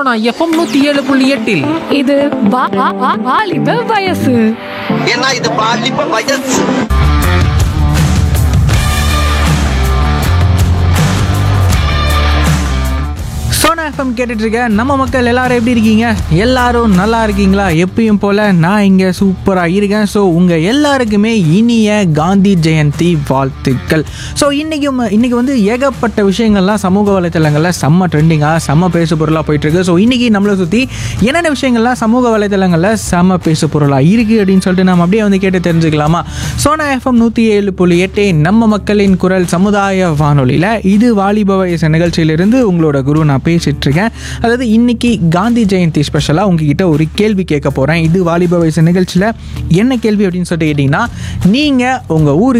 Sona FM நூத்தி ஏழு புள்ளி எட்டில் இது வா- வா- வா- வாலிப வயசு ஏன்னா இது பாலிப்ப வயசு சோனா எஃப்எம் கேட்டுட்டு இருக்க நம்ம மக்கள் எல்லாரும் எப்படி இருக்கீங்க எல்லாரும் நல்லா இருக்கீங்களா எப்பயும் போல நான் இங்க சூப்பரா இருக்கேன் ஸோ உங்க எல்லாருக்குமே இனிய காந்தி ஜெயந்தி வாழ்த்துக்கள் ஸோ இன்னைக்கு ம- இன்னைக்கு வந்து ஏகப்பட்ட விஷயங்கள்லாம் சமூக வலைத்தளங்களில் செம்ம ட்ரெண்டிங்காக செம்ம பேசு பொருளாக போயிட்டு இருக்கு ஸோ இன்னைக்கு நம்மளை சுற்றி என்னென்ன விஷயங்கள்லாம் சமூக வலைத்தளங்களில் செம்ம பேசு பொருளாக இருக்கு அப்படின்னு சொல்லிட்டு நம்ம அப்படியே வந்து கேட்டு தெரிஞ்சுக்கலாமா சோனா எஃப்எம் நூற்றி ஏழு புள்ளி எட்டு நம்ம மக்களின் குரல் சமுதாய வானொலியில் இது வாலிப வயசு நிகழ்ச்சியிலிருந்து உங்களோட குரு நான் பேசிட்டு இருக்கேன் அதாவது இன்னைக்கு காந்தி ஜெயந்தி ஸ்பெஷலாக உங்ககிட்ட ஒரு கேள்வி கேட்க போகிறேன் இது வாலிப வயசு நிகழ்ச்சியில் என்ன கேள்வி அப்படின்னு சொல்லிட்டு கேட்டிங்கன்னா நீங்கள் உங்கள் ஊருக்கு